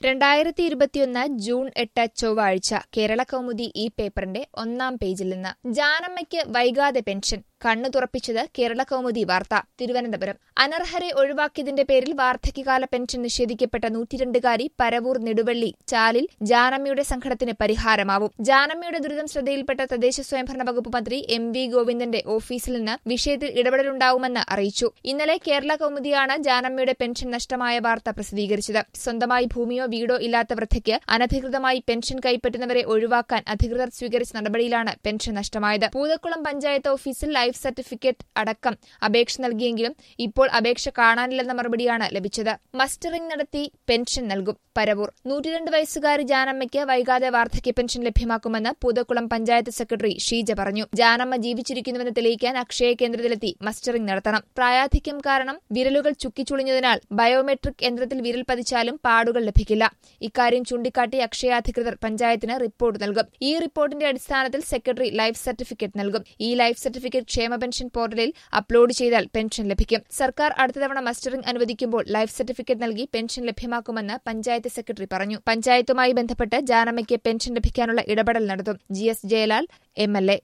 രണ്ടായിരത്തി ഇരുപത്തിയൊന്ന് ജൂൺ എട്ട് ചൊവ്വാഴ്ച കേരള കൗമുദി ഈ പേപ്പറിന്റെ ഒന്നാം പേജിൽ നിന്ന് ജാനമ്മയ്ക്ക് വൈകാതെ പെൻഷൻ കണ്ണു തുറപ്പിച്ചത് കേരള കൗമുദി വാർത്ത തിരുവനന്തപുരം അനർഹരെ ഒഴിവാക്കിയതിന്റെ പേരിൽ വാർദ്ധക്യകാല പെൻഷൻ നിഷേധിക്കപ്പെട്ട നൂറ്റിരണ്ടുകാരി പരവൂർ നെടുവള്ളി ചാലിൽ ജാനമ്മയുടെ സങ്കടത്തിന് പരിഹാരമാവും ജാനമ്മയുടെ ദുരിതം ശ്രദ്ധയിൽപ്പെട്ട തദ്ദേശ സ്വയംഭരണ വകുപ്പ് മന്ത്രി എം വി ഗോവിന്ദന്റെ ഓഫീസിൽ നിന്ന് വിഷയത്തിൽ ഇടപെടലുണ്ടാവുമെന്ന് അറിയിച്ചു ഇന്നലെ കേരള കൗമുദിയാണ് ജാനമ്മയുടെ പെൻഷൻ നഷ്ടമായ വാർത്ത പ്രസിദ്ധീകരിച്ചത് സ്വന്തമായി ഭൂമിയോ വീടോ ഇല്ലാത്ത വൃദ്ധയ്ക്ക് അനധികൃതമായി പെൻഷൻ കൈപ്പറ്റുന്നവരെ ഒഴിവാക്കാൻ അധികൃതർ സ്വീകരിച്ച നടപടിയിലാണ് പെൻഷൻ നഷ്ടമായത് പൂതക്കുളം പഞ്ചായത്ത് ഓഫീസിൽ ലൈഫ് സർട്ടിഫിക്കറ്റ് അടക്കം അപേക്ഷ നൽകിയെങ്കിലും ഇപ്പോൾ അപേക്ഷ കാണാനില്ലെന്ന മറുപടിയാണ് ലഭിച്ചത് മസ്റ്ററിംഗ് നടത്തി പെൻഷൻ നൽകും പരവൂർ നൂറ്റിരണ്ട് വയസ്സുകാരി ജാനമ്മയ്ക്ക് വൈകാതെ വാർദ്ധക്യ പെൻഷൻ ലഭ്യമാക്കുമെന്ന് പൂതക്കുളം പഞ്ചായത്ത് സെക്രട്ടറി ഷീജ പറഞ്ഞു ജാനമ്മ ജീവിച്ചിരിക്കുന്നുവെന്ന് തെളിയിക്കാൻ അക്ഷയ കേന്ദ്രത്തിലെത്തി മസ്റ്ററിംഗ് നടത്തണം പ്രായാധിക്യം കാരണം വിരലുകൾ ചുക്കിച്ചുളിഞ്ഞതിനാൽ ബയോമെട്രിക് യന്ത്രത്തിൽ വിരൽ പതിച്ചാലും പാടുകൾ ലഭിക്കില്ല ഇക്കാര്യം ചൂണ്ടിക്കാട്ടി അക്ഷയാധികൃതർ പഞ്ചായത്തിന് റിപ്പോർട്ട് നൽകും ഈ റിപ്പോർട്ടിന്റെ അടിസ്ഥാനത്തിൽ സെക്രട്ടറി ലൈഫ് സർട്ടിഫിക്കറ്റ് നൽകും ഈ ലൈഫ് സർട്ടിഫിക്കറ്റ് ക്ഷേമ പെൻഷൻ പോർട്ടലിൽ അപ്ലോഡ് ചെയ്താൽ പെൻഷൻ ലഭിക്കും സർക്കാർ അടുത്ത തവണ മസ്റ്ററിംഗ് അനുവദിക്കുമ്പോൾ ലൈഫ് സർട്ടിഫിക്കറ്റ് നൽകി പെൻഷൻ ലഭ്യമാക്കുമെന്ന് പഞ്ചായത്ത് സെക്രട്ടറി പറഞ്ഞു പഞ്ചായത്തുമായി ബന്ധപ്പെട്ട് ജാനമ്മയ്ക്ക് പെൻഷൻ ലഭിക്കാനുള്ള ഇടപെടൽ നടത്തും G S Jayalal M L A